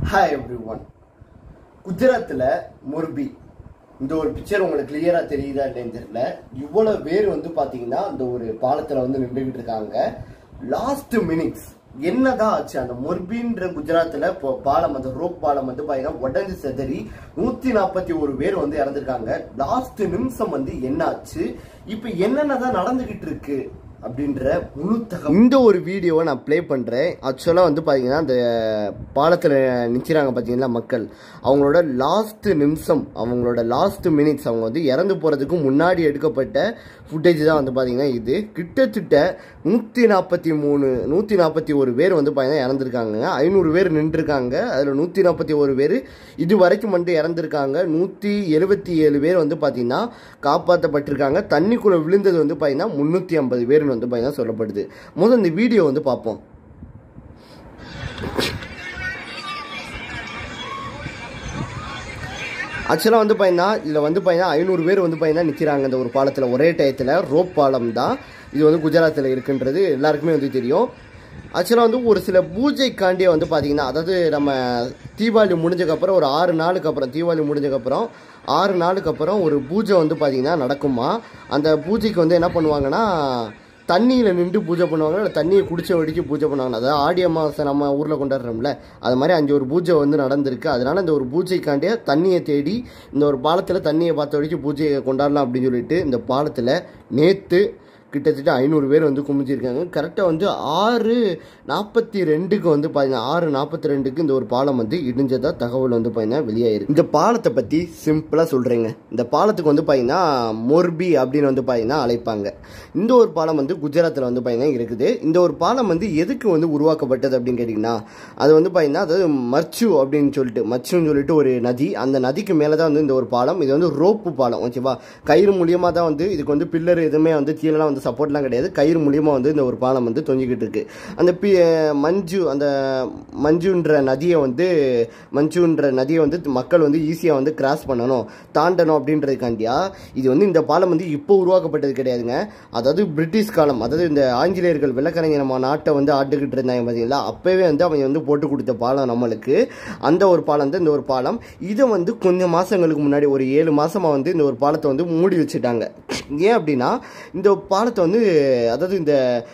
hi every one குஜராத்தில் மொர்பி இந்த ஒரு பிக்சர் உங்களுக்கு கிளியரா தெரியுதா இல்லைன்னு தெரியல இவ்வளவு பேர் வந்து பாத்தீங்கன்னா அந்த ஒரு பாலத்துல வந்து நின்றுகிட்டு இருக்காங்க லாஸ்ட் மினிட்ஸ் என்னதான் ஆச்சு அந்த மொர்பின்ற குஜராத்ல இப்போ பாலம் அந்த ரோப் பாலம் வந்து பாத்தீங்கன்னா உடஞ்சு செதறி நூத்தி நாற்பத்தி ஒரு பேர் வந்து இறந்துருக்காங்க லாஸ்ட் நிமிஷம் வந்து என்ன ஆச்சு இப்ப என்னென்னதான் நடந்துகிட்டு இருக்கு அப்படின்ற முழு தகவல் இந்த ஒரு வீடியோவை நான் ப்ளே பண்ணுறேன் ஆக்சுவலாக வந்து பார்த்தீங்கன்னா அந்த பாலத்தில் நிற்கிறாங்க பார்த்தீங்களா மக்கள் அவங்களோட லாஸ்ட் நிமிஷம் அவங்களோட லாஸ்ட் மினிட்ஸ் அவங்க வந்து இறந்து போகிறதுக்கு முன்னாடி எடுக்கப்பட்ட ஃபுட்டேஜ் தான் வந்து பார்த்தீங்கன்னா இது கிட்டத்தட்ட நூற்றி நாற்பத்தி மூணு நூற்றி நாற்பத்தி ஒரு பேர் வந்து பார்த்தீங்கன்னா இறந்துருக்காங்க ஐநூறு பேர் நின்றுருக்காங்க அதில் நூற்றி நாற்பத்தி ஒரு பேர் இது வரைக்கும் வந்து இறந்துருக்காங்க நூற்றி எழுபத்தி ஏழு பேர் வந்து பார்த்தீங்கன்னா காப்பாற்றப்பட்டிருக்காங்க தண்ணிக்குள்ளே விழுந்தது வந்து பார்த்தீங்கன்னா முந்நூற்றி ஐம்பது பேர்னு வந்து பார்த்தீங்கன்னா சொல்லப்படுது முதல் இந்த வீடியோ வந்து பார்ப்போம் ஆக்சுவலாக வந்து பார்த்தீங்கன்னா இதில் வந்து பார்த்தீங்கன்னா ஐநூறு பேர் வந்து பார்த்தீங்கன்னா நிற்கிறாங்க இந்த ஒரு பாலத்தில் ஒரே டயத்தில் ரோப் பாலம் தான் இது வந்து குஜராத்தில் இருக்குன்றது எல்லாருக்குமே வந்து தெரியும் ஆக்சுவலாக வந்து ஒரு சில பூஜைக்காண்டியே வந்து பார்த்தீங்கன்னா அதாவது நம்ம தீபாவளி முடிஞ்சக்கப்புறம் ஒரு ஆறு நாளுக்கு அப்புறம் தீபாவளி முடிஞ்சக்கப்புறம் ஆறு நாளுக்கு அப்புறம் ஒரு பூஜை வந்து பார்த்தீங்கன்னா நடக்குமா அந்த பூஜைக்கு வந்து என்ன பண்ணுவாங்கன்னா தண்ணியில் நின்று பூஜை பண்ணுவாங்க இல்லை தண்ணியை குடிச்ச வடிக்கு பூஜை பண்ணுவாங்க அதாவது ஆடி அமாவாசை நம்ம ஊரில் கொண்டாடுறோம்ல அது மாதிரி அஞ்சு ஒரு பூஜை வந்து நடந்திருக்கு அதனால இந்த ஒரு பூஜைக்காண்டியே தண்ணியை தேடி இந்த ஒரு பாலத்தில் தண்ணியை பார்த்த வரைக்கும் பூஜையை கொண்டாடலாம் அப்படின்னு சொல்லிட்டு இந்த பாலத்தில் நேற்று கிட்டத்தட்ட ஐநூறு பேர் வந்து குமிஞ்சிருக்காங்க கரெக்டாக வந்து ஆறு நாற்பத்தி ரெண்டுக்கு வந்து பார்த்தீங்கன்னா ஆறு நாற்பத்தி ரெண்டுக்கு இந்த ஒரு பாலம் வந்து இடிஞ்சதா தகவல் வந்து பார்த்தீங்கன்னா வெளியாயிருக்கு இந்த பாலத்தை பற்றி சிம்பிளாக சொல்கிறேங்க இந்த பாலத்துக்கு வந்து பார்த்தீங்கன்னா மொர்பி அப்படின்னு வந்து பார்த்தீங்கன்னா அழைப்பாங்க இந்த ஒரு பாலம் வந்து குஜராத்தில் வந்து பார்த்தீங்கன்னா இருக்குது இந்த ஒரு பாலம் வந்து எதுக்கு வந்து உருவாக்கப்பட்டது அப்படின்னு கேட்டிங்கன்னா அது வந்து பார்த்தீங்கன்னா அதாவது மர்ச்சு அப்படின்னு சொல்லிட்டு மர்ச்சுன்னு சொல்லிட்டு ஒரு நதி அந்த நதிக்கு மேலே தான் வந்து இந்த ஒரு பாலம் இது வந்து ரோப்பு பாலம் ஓகேவா கயிறு மூலியமாக தான் வந்து இதுக்கு வந்து பில்லர் எதுவுமே வந்து கீழெலாம் வந்து சப்போர்ட்லாம் கிடையாது கயிறு மூலியமாக வந்து இந்த ஒரு பாலம் வந்து தொங்கிக்கிட்டு இருக்கு அந்த பி மஞ்சு அந்த மஞ்சுன்ற நதியை வந்து மஞ்சுன்ற நதியை வந்து மக்கள் வந்து ஈஸியாக வந்து கிராஸ் பண்ணணும் தாண்டணும் அப்படின்றதுக்காண்டியா இது வந்து இந்த பாலம் வந்து இப்போ உருவாக்கப்பட்டது கிடையாதுங்க அதாவது பிரிட்டிஷ் காலம் அதாவது இந்த ஆங்கிலேயர்கள் வெள்ளக்கரைங்க நம்ம நாட்டை வந்து ஆட்டுக்கிட்டு இருந்தாங்க பார்த்தீங்களா அப்போவே வந்து அவங்க வந்து போட்டு கொடுத்த பாலம் நம்மளுக்கு அந்த ஒரு பாலம் தான் இந்த ஒரு பாலம் இதை வந்து கொஞ்சம் மாதங்களுக்கு முன்னாடி ஒரு ஏழு மாதமாக வந்து இந்த ஒரு பாலத்தை வந்து மூடி வச்சுட்டாங்க ஏன் அப்படின்னா இந்த பாலத்தை வந்து அதாவது இந்த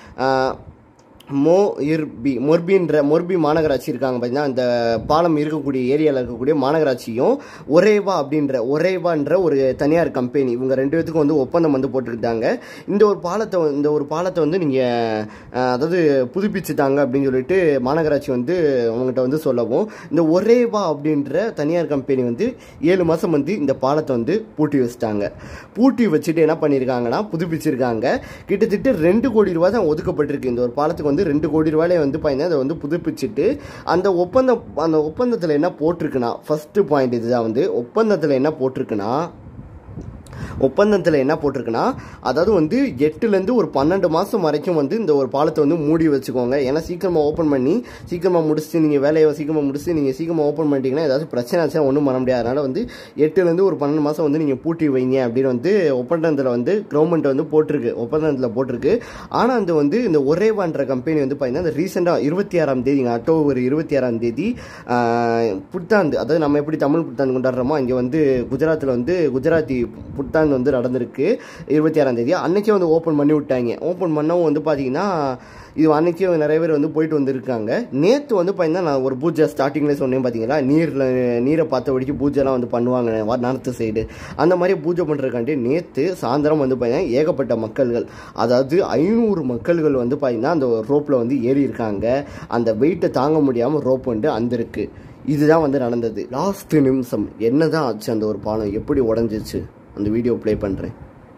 மோ இர்பி மொர்பின்ற மொர்பி மாநகராட்சி இருக்காங்க பார்த்தீங்கன்னா இந்த பாலம் இருக்கக்கூடிய ஏரியாவில் இருக்கக்கூடிய மாநகராட்சியும் ஒரேவா அப்படின்ற ஒரேவான்ற ஒரு தனியார் கம்பெனி இவங்க ரெண்டு பேத்துக்கும் வந்து ஒப்பந்தம் வந்து போட்டிருந்தாங்க இந்த ஒரு பாலத்தை இந்த ஒரு பாலத்தை வந்து நீங்கள் அதாவது புதுப்பிச்சுட்டாங்க அப்படின்னு சொல்லிட்டு மாநகராட்சி வந்து அவங்ககிட்ட வந்து சொல்லவும் இந்த ஒரேவா அப்படின்ற தனியார் கம்பெனி வந்து ஏழு மாதம் வந்து இந்த பாலத்தை வந்து பூட்டி வச்சுட்டாங்க பூட்டி வச்சுட்டு என்ன பண்ணியிருக்காங்கன்னா புதுப்பிச்சிருக்காங்க கிட்டத்தட்ட ரெண்டு கோடி ரூபாய் தான் ஒதுக்கப்பட்டிருக்கு இந்த ஒரு பாலத்துக்கு வந்து ரெண்டு கோடி ரூபாயிலே வந்து பார்த்தீங்கன்னா அதை வந்து புதுப்பிச்சுட்டு அந்த ஒப்பந்தம் அந்த ஒப்பந்தத்தில் என்ன போட்டிருக்குன்னா ஃபஸ்ட்டு பாயிண்ட் இதுதான் வந்து ஒப்பந்தத்தில் என்ன போட்டிருக்குன்னா ஒப்பந்தத்தில் என்ன போட்டிருக்குன்னா அதாவது வந்து எட்டுலேருந்து ஒரு பன்னெண்டு மாதம் வரைக்கும் வந்து இந்த ஒரு பாலத்தை வந்து மூடி வச்சுக்கோங்க ஏன்னா சீக்கிரமாக ஓப்பன் பண்ணி சீக்கிரமாக முடிச்சுட்டு நீங்கள் வேலையை சீக்கிரமாக முடிச்சுட்டு நீங்கள் சீக்கிரமாக ஓப்பன் பண்ணிட்டீங்கன்னா ஏதாச்சும் பிரச்சனை ஆச்சுன்னா ஒன்றும் பண்ண முடியாது அதனால் வந்து எட்டுலேருந்து ஒரு பன்னெண்டு மாதம் வந்து நீங்கள் பூட்டி வைங்க அப்படின்னு வந்து ஒப்பந்தத்தில் வந்து கவர்மெண்ட் வந்து போட்டிருக்கு ஒப்பந்தத்தில் போட்டிருக்கு ஆனால் அந்த வந்து இந்த ஒரேவான்ற கம்பெனி வந்து பார்த்தீங்கன்னா இந்த ரீசெண்டாக இருபத்தி ஆறாம் தேதிங்க அக்டோபர் இருபத்தி ஆறாம் தேதி புத்தாண்டு அதாவது நம்ம எப்படி தமிழ் புத்தாண்டு கொண்டாடுறோமோ இங்கே வந்து குஜராத்தில் வந்து குஜராத்தி புத்தாண்டு வந்து நடந்திருக்கு இருபத்தி ஆறாம் தேதி அன்னைக்கே வந்து ஓப்பன் பண்ணி விட்டாங்க ஓப்பன் பண்ணவும் வந்து பார்த்தீங்கன்னா இது அன்னைக்கே நிறைய பேர் வந்து போயிட்டு வந்திருக்காங்க நேற்று வந்து பார்த்தீங்கன்னா நான் ஒரு பூஜை ஸ்டார்டிங்லேயே சொன்னேன் பார்த்தீங்களா நீரில் நீரை பார்த்த வரைக்கும் பூஜைலாம் வந்து பண்ணுவாங்க நார்த்து சைடு அந்த மாதிரி பூஜை பண்ணுறதுக்காண்டி நேற்று சாயந்தரம் வந்து பார்த்தீங்கன்னா ஏகப்பட்ட மக்கள்கள் அதாவது ஐநூறு மக்கள்கள் வந்து பார்த்தீங்கன்னா அந்த ரோப்பில் வந்து ஏறி இருக்காங்க அந்த வெயிட்டை தாங்க முடியாமல் ரோப் வந்து அந்திருக்கு இதுதான் வந்து நடந்தது லாஸ்ட் நிமிஷம் என்னதான் ஆச்சு அந்த ஒரு பாலம் எப்படி உடஞ்சிச்சு அந்த வீடியோ ப்ளே பண்ணுறேன்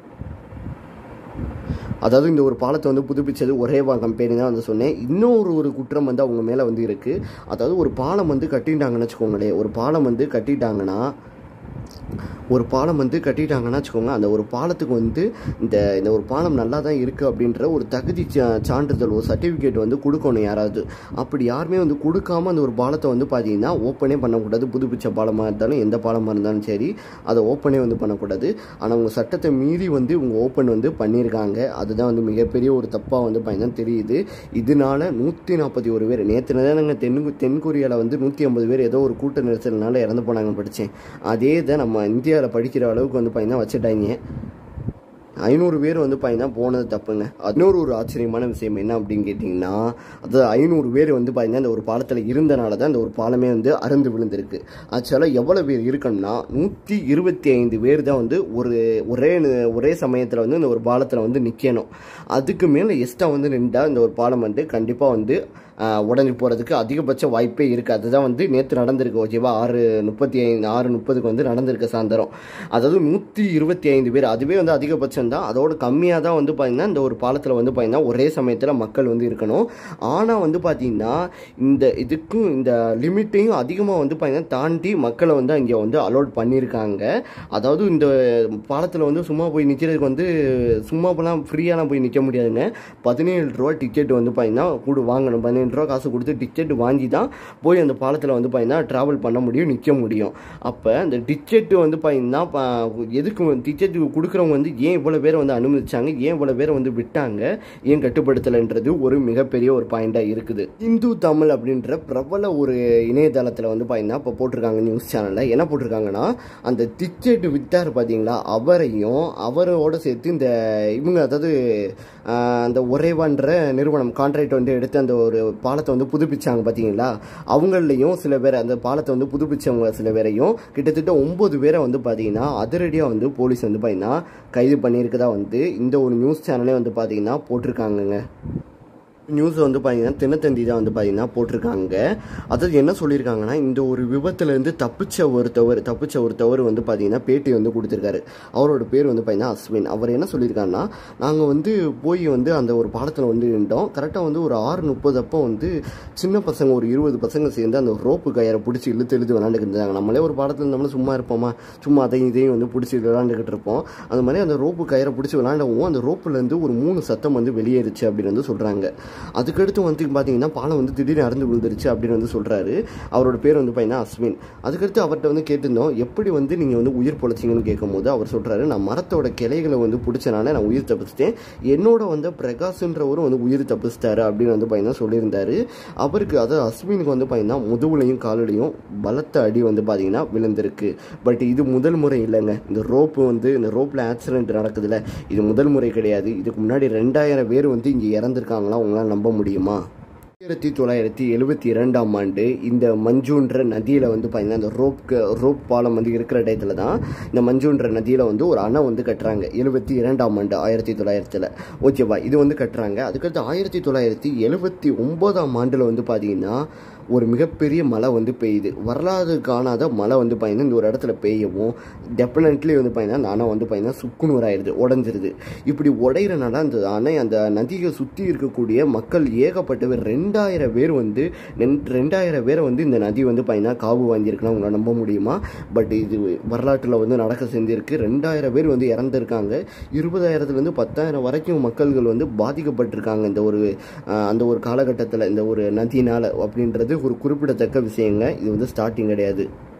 அதாவது இந்த ஒரு பாலத்தை வந்து புதுப்பிச்சது ஒரேவா கம்பெனி தான் வந்து சொன்னேன் இன்னொரு ஒரு குற்றம் வந்து அவங்க மேலே வந்து இருக்குது அதாவது ஒரு பாலம் வந்து கட்டிட்டாங்கன்னு வச்சுக்கோங்களேன் ஒரு பாலம் வந்து கட்டிட்டாங்கன்னா ஒரு பாலம் வந்து கட்டிட்டாங்கன்னா வச்சுக்கோங்க அந்த ஒரு பாலத்துக்கு வந்து இந்த இந்த ஒரு பாலம் நல்லா தான் இருக்குது அப்படின்ற ஒரு தகுதி சா- சான்றிதழ் ஒரு சர்டிஃபிகேட் வந்து கொடுக்கணும் யாராவது அப்படி யாருமே வந்து கொடுக்காம அந்த ஒரு பாலத்தை வந்து பார்த்தீங்கன்னா ஓப்பனே பண்ணக்கூடாது புதுப்பிச்ச பாலமாக இருந்தாலும் எந்த பாலமாக இருந்தாலும் சரி அதை ஓப்பனே வந்து பண்ணக்கூடாது ஆனால் உங்கள் சட்டத்தை மீறி வந்து இவங்க ஓப்பன் வந்து பண்ணியிருக்காங்க அதுதான் வந்து மிகப்பெரிய ஒரு தப்பாக வந்து பார்த்தீங்கன்னா தெரியுது இதனால நூற்றி நாற்பத்தி ஒரு பேர் நேற்று தானங்க தென் தென்கொரியாவில் வந்து நூற்றி ஐம்பது பேர் ஏதோ ஒரு கூட்ட நெரிசல்னால இறந்து போனாங்கன்னு படித்தேன் அதே இதை நம்ம இந்தியாவில் படிக்கிற அளவுக்கு வந்து பார்த்தீங்கன்னா வச்சுட்டாங்க ஐநூறு பேர் வந்து பார்த்தீங்கன்னா போனது தப்புங்க இன்னொரு ஒரு ஆச்சரியமான விஷயம் என்ன அப்படின்னு கேட்டிங்கன்னா அது ஐநூறு பேர் வந்து பார்த்தீங்கன்னா இந்த ஒரு பாலத்தில் இருந்தனால தான் இந்த ஒரு பாலமே வந்து அறுந்து விழுந்திருக்கு ஆக்சுவலாக எவ்வளோ பேர் இருக்கணும்னா நூற்றி இருபத்தி ஐந்து பேர் தான் வந்து ஒரு ஒரே நி- ஒரே சமயத்தில் வந்து இந்த ஒரு பாலத்தில் வந்து நிற்கணும் அதுக்கு மேலே எக்ஸ்ட்ரா வந்து நின்றா இந்த ஒரு பாலம் வந்து கண்டிப்பாக வந்து ஆஹ், உடைஞ்சு போகிறதுக்கு அதிகபட்ச வாய்ப்பே இருக்குது அதுதான் வந்து நேற்று நடந்திருக்கு ஓகேவா ஆறு முப்பத்தி ஐந்து ஆறு முப்பதுக்கு வந்து நடந்திருக்கு சாயந்தரம் அதாவது நூற்றி இருபத்தி ஐந்து பேர் அதுவே வந்து அதிகபட்சம் தான் அதோட கம்மியாக தான் வந்து பார்த்தீங்கன்னா இந்த ஒரு பாலத்தில் வந்து பார்த்தீங்கன்னா ஒரே சமயத்தில் மக்கள் வந்து இருக்கணும் ஆனால் வந்து பார்த்தீங்கன்னா இந்த இதுக்கும் இந்த லிமிட்டையும் அதிகமாக வந்து பார்த்தீங்கன்னா தாண்டி மக்களை வந்து அங்கே வந்து அலோட் பண்ணியிருக்காங்க அதாவது இந்த பாலத்தில் வந்து சும்மா போய் நிற்கிறதுக்கு வந்து சும்மா போலாம் ஃப்ரீயாலாம் போய் நிற்க முடியாதுங்க பதினேழு ரூபா டிக்கெட் வந்து பார்த்தீங்கன்னா கூட வாங்கணும் பதினேழு ரூபா காசு கொடுத்து டிக்கெட் வாங்கி தான் போய் அந்த பாலத்தில் வந்து பார்த்தீங்கன்னா ட்ராவல் பண்ண முடியும் நிற்க முடியும் அப்போ அந்த டிக்கெட்டு வந்து பார்த்தீங்கன்னா ப- எதுக்கு டிக்கெட் கொடுக்குறவங்க வந்து ஏன் இவ்வளோ பேரை வந்து அனுமதிச்சாங்க ஏன் இவ்வளோ பேரை வந்து விட்டாங்க ஏன் கட்டுப்படுத்தலைன்றது ஒரு மிகப்பெரிய ஒரு பாயிண்டாக இருக்குது இந்து தமிழ் அப்படின்ற பிரபல ஒரு இணையதளத்தில் வந்து பார்த்தீங்கன்னா இப்போ போட்டிருக்காங்க நியூஸ் சேனலில் என்ன போட்டிருக்காங்கன்னா அந்த டிக்கெட் வித்தார் பார்த்தீங்களா அவரையும் அவரோட சேர்த்து இந்த இவங்க அதாவது ஆஹ், அந்த ஒரேவான்ற நிறுவனம் கான்ட்ராக்ட் வந்து எடுத்து அந்த ஒரு பாலத்தை வந்து புதுப்பிச்சாங்க பார்த்தீங்களா அவங்களையும் சில பேர் அந்த பாலத்தை வந்து புதுப்பிச்சவங்க சில பேரையும் கிட்டத்தட்ட ஒம்பது பேரை வந்து பார்த்தீங்கன்னா அதிரடியாக வந்து போலீஸ் வந்து பார்த்தீங்கன்னா கைது பண்ணியிருக்கதா வந்து இந்த ஒரு நியூஸ் சேனலே வந்து பார்த்தீங்கன்னா போட்டிருக்காங்கங்க நியூஸ் வந்து பார்த்தீங்கன்னா தினத்தந்தி தான் வந்து பார்த்தீங்கன்னா போட்டிருக்காங்க அதாவது என்ன சொல்லியிருக்காங்கன்னா இந்த ஒரு விபத்துலேருந்து தப்பிச்ச ஒருத்தவர் தப்பிச்ச ஒருத்தவர் வந்து பார்த்தீங்கன்னா பேட்டி வந்து கொடுத்துருக்காரு அவரோட பேர் வந்து பார்த்தீங்கன்னா அஸ்வின் அவர் என்ன சொல்லியிருக்காருன்னா நாங்கள் வந்து போய் வந்து அந்த ஒரு பாலத்தில் வந்து நின்றோம் கரெக்டாக வந்து ஒரு ஆறு முப்பது அப்போ வந்து சின்ன பசங்க ஒரு இருபது பசங்க சேர்ந்து அந்த ரோப்பு கயிறை பிடிச்சி இழுத்து இழுத்து விளாண்டுக்கிட்டு இருந்தாங்க நம்மளே ஒரு பாலத்தில் இருந்தோம்னா சும்மா இருப்போமா சும்மா அதையும் இதையும் வந்து பிடிச்சி விளாண்டுக்கிட்டு இருப்போம் அந்த மாதிரி அந்த ரோப்பு கயிறை பிடிச்சி விளாண்டவும் அந்த ரோப்புலேருந்து ஒரு மூணு சத்தம் வந்து வெளியேறுச்சு அப்படின்னு வந்து சொல்கிறாங்க அதுக்கடுத்து வந்து பார்த்தீங்கன்னா பாலம் வந்து திடீர்னு அறந்து விழுந்துருச்சு அப்படின்னு வந்து சொல்கிறாரு அவரோட பேர் வந்து பார்த்தீங்கன்னா அஸ்வின் அதுக்கடுத்து அவர்கிட்ட வந்து கேட்டிருந்தோம் எப்படி வந்து நீங்கள் வந்து உயிர் பொழைச்சிங்கன்னு கேட்கும்போது அவர் சொல்கிறாரு நான் மரத்தோட கிளைகளை வந்து பிடிச்சனால நான் உயிர் தப்பிச்சிட்டேன் என்னோட வந்து பிரகாஷ்ன்றவரும் வந்து உயிர் தப்பிச்சிட்டாரு அப்படின்னு வந்து பார்த்தீங்கன்னா சொல்லியிருந்தாரு அவருக்கு அதாவது அஸ்வினுக்கு வந்து பார்த்தீங்கன்னா முதுகுலையும் காலுலையும் பலத்த அடி வந்து பார்த்தீங்கன்னா விழுந்திருக்கு பட் இது முதல் முறை இல்லைங்க இந்த ரோப்பு வந்து இந்த ரோப்பில் ஆக்சிடென்ட் நடக்குதுல்ல இது முதல் முறை கிடையாது இதுக்கு முன்னாடி ரெண்டாயிரம் பேர் வந்து இங்கே இறந்துருக்காங்களா உங்களால் நம்ப முடியுமா ஆயிரத்தி தொள்ளாயிரத்தி எழுபத்தி இரண்டாம் ஆண்டு இந்த மஞ்சுன்ற நதியில் வந்து பார்த்தீங்கன்னா இந்த ரோப் ரோப் பாலம் வந்து இருக்கிற டயத்தில் தான் இந்த மஞ்சுன்ற நதியில் வந்து ஒரு அணை வந்து கட்டுறாங்க எழுபத்தி இரண்டாம் ஆண்டு ஆயிரத்தி தொள்ளாயிரத்தில் ஓகேவா இது வந்து கட்டுறாங்க அதுக்கடுத்து ஆயிரத்தி தொள்ளாயிரத்தி எழுபத்தி ஒம்போதாம் ஆண்டில் வந்து பார்த்தீங்கன்னா ஒரு மிகப்பெரிய மழை வந்து பெய்யுது வரலாறு காணாத மழை வந்து பார்த்தீங்கன்னா இந்த ஒரு இடத்துல பெய்யவும் டெஃபினெட்லி வந்து பார்த்தீங்கன்னா அந்த அணை வந்து பார்த்தீங்கன்னா சுக்குநூறாயிருது உடஞ்சிருது இப்படி உடையிறனால அந்த அணை அந்த நதியை சுற்றி இருக்கக்கூடிய மக்கள் ஏகப்பட்டவர் ரெண்டாயிரம் பேர் வந்து ரெண்- ரெண்டாயிரம் பேரை வந்து இந்த நதி வந்து பார்த்தீங்கன்னா காவு வாங்கியிருக்கலாம் உங்களால் நம்ப முடியுமா பட் இது வரலாற்றில் வந்து நடக்க செஞ்சிருக்கு ரெண்டாயிரம் பேர் வந்து இறந்துருக்காங்க இருபதாயிரத்துலேருந்து பத்தாயிரம் வரைக்கும் மக்கள்கள் வந்து பாதிக்கப்பட்டிருக்காங்க இந்த ஒரு ஆஹ், அந்த ஒரு காலகட்டத்தில் இந்த ஒரு நதினால் அப்படின்றது ஒரு குறிப்பிடத்தக்க விஷயங்க இது வந்து ஸ்டார்டிங் கிடையாது